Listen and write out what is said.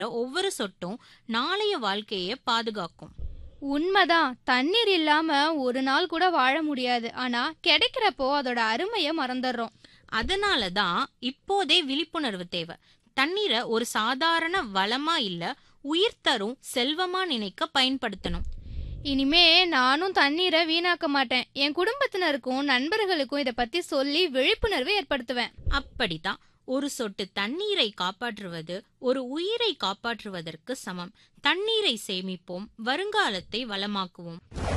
ஒவ்வொரு சொட்டும் நாளைய வாழ்க்கைய பாதுகாக்கும் உண்மைதான் தண்ணீர் இல்லாம ஒரு நாள் கூட வாழ முடியாது ஆனா கிடைக்கிறப்போ அதோட அருமைய மறந்துடுறோம் அதனால தான் இப்போதே விழிப்புணர்வு தேவை தண்ணீரை ஒரு சாதாரண வளமா இல்ல உயிர் தரும் செல்வமா நினைக்க பயன்படுத்தணும் இனிமே நானும் தண்ணீரை வீணாக்க மாட்டேன் என் குடும்பத்தினருக்கும் நண்பர்களுக்கும் இத பத்தி சொல்லி விழிப்புணர்வு ஏற்படுத்துவேன் அப்படிதான் ஒரு சொட்டு தண்ணீரை காப்பாற்றுவது ஒரு உயிரை காப்பாற்றுவதற்கு சமம் தண்ணீரை சேமிப்போம் வருங்காலத்தை வளமாக்குவோம்